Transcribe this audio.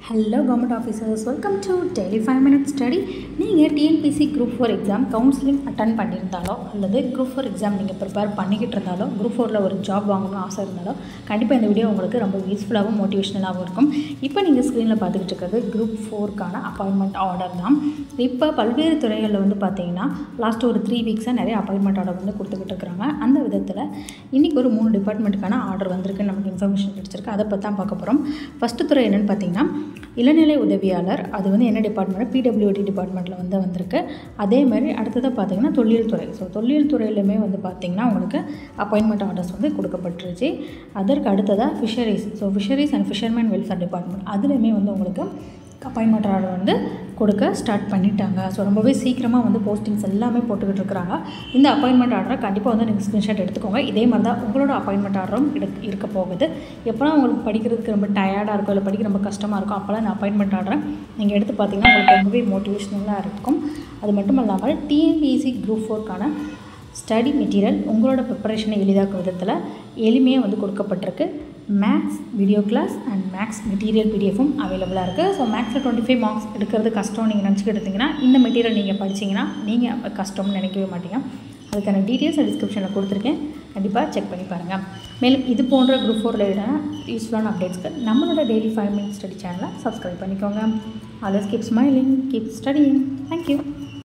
hello government officers welcome to daily five minutes study நீங்கள் TNPSC group four exam counselling attend பண்ணியிருந்தாலோ அல்லது group four exam நீங்கள் prepare பண்ணிக்கிட்டு இருந்தாலோ group ஃபோரில் ஒரு ஜாப் வாங்கணும்னு ஆசை இருந்தாலோ கண்டிப்பாக இந்த வீடியோ உங்களுக்கு ரொம்ப யூஸ்ஃபுல்லாகவும் மோட்டிவேஷனலாகவும் இருக்கும் இப்போ நீங்கள் ஸ்க்ரீனில் பார்த்துக்கிட்டு இருக்கிறது குரூப் ஃபோருக்கான அப்பாயின்மெண்ட் ஆர்டர் தான் இப்போ பல்வேறு துறைகளில் வந்து பார்த்தீங்கன்னா லாஸ்ட் ஒரு த்ரீ வீக்ஸாக நிறைய அப்பாயின்மெண்ட் ஆர்டர் வந்து கொடுத்துக்கிட்டு இருக்கிறாங்க அந்த விதத்தில் இன்றைக்கி ஒரு மூணு டிபார்ட்மெண்ட்டுக்கான ஆர்டர் வந்திருக்கு நமக்கு இன்ஃபர்மேஷன் கிடச்சிருக்கு அதை பற்றி தான் பார்க்க போகிறோம் ஃபஸ்ட்டு துறை என்னென்னு பார்த்தீங்கன்னா இளநிலை உதவியாளர் அது வந்து என்ன டிபார்ட்மெண்ட் பிடபிள்யூடி டிபார்ட்மெண்ட்டில் வந்து வந்திருக்கு அதே மாதிரி அடுத்ததாக பார்த்தீங்கன்னா தொழில் துறை ஸோ தொழில் துறையிலுமே வந்து பார்த்திங்கன்னா உங்களுக்கு அப்பாயின்மெண்ட் ஆர்டர்ஸ் வந்து கொடுக்கப்பட்டுருச்சு அதற்கு அடுத்ததாக fisheries so fisheries and fisherman welfare department அதுலேயுமே வந்து உங்களுக்கு அப்பாயின்மெண்ட் ஆர்டர் வந்து கொடுக்க ஸ்டார்ட் பண்ணிட்டாங்க ஸோ ரொம்பவே சீக்கிரமாக வந்து போஸ்டிங்ஸ் எல்லாமே போட்டுக்கிட்டு இருக்கிறாங்க இந்த அப்பாயின்மெண்ட் ஆர்டரை கண்டிப்பாக வந்து நீங்கள் ஸ்க்ரீன்ஷாட் எடுத்துக்கோங்க இதே மாதிரி தான் உங்களோட அப்பாயின்மெண்ட் ஆர்டரும் எடுக்க இருக்க போகுது எப்போலாம் உங்களுக்கு படிக்கிறதுக்கு ரொம்ப டயர்டாக இருக்கும் இல்லை படிக்க ரொம்ப கஷ்டமாக இருக்கும் அப்போலாம் இந்த அப்பாயின்மெண்ட் ஆர்டரை நீங்கள் எடுத்து பார்த்தீங்கன்னா உங்களுக்கு ரொம்பவே மோட்டிவேஷ்னலாக இருக்கும் அது மட்டும் இல்லாமல் டிஎன்பிஎஸ்சி குரூப் ஃபோர்க்கான ஸ்டடி மெட்டீரியல் உங்களோட ப்ரிப்பரேஷனை எளிதாக்கும் விதத்தில் எளிமையாக வந்து கொடுக்கப்பட்டிருக்கு maths video class and maths material பிடிஎஃபும் அவைலபிளாக இருக்குது ஸோ மேக்ஸில் டுவெண்ட்டி ஃபைவ் மார்க்ஸ் எடுக்கிறது கஷ்டம் நீங்கள் நினச்சிக்கிட்டு இருந்தீங்கன்னா இந்த மெட்டீரியல் நீங்கள் படிச்சிங்கன்னா நீங்கள் கஷ்டம்னு நினைக்கவே மாட்டீங்க அதுக்கான டீட்டெயில்ஸ் டிஸ்கிரிப்ஷனில் கொடுத்துருக்கேன் கண்டிப்பாக செக் பண்ணி பாருங்கள் மேலும் இது போன்ற குரூப் ஃபோர் ரிலேட்டான யூஸ்ஃபுல்லான அப்டேட்ஸ்க்கு நம்மளோட டெய்லி ஃபைவ் மினிட்ஸ் ஸ்டடி சேனலை சப்ஸ்கிரைப் பண்ணிக்கோங்க always keep smiling keep studying thank you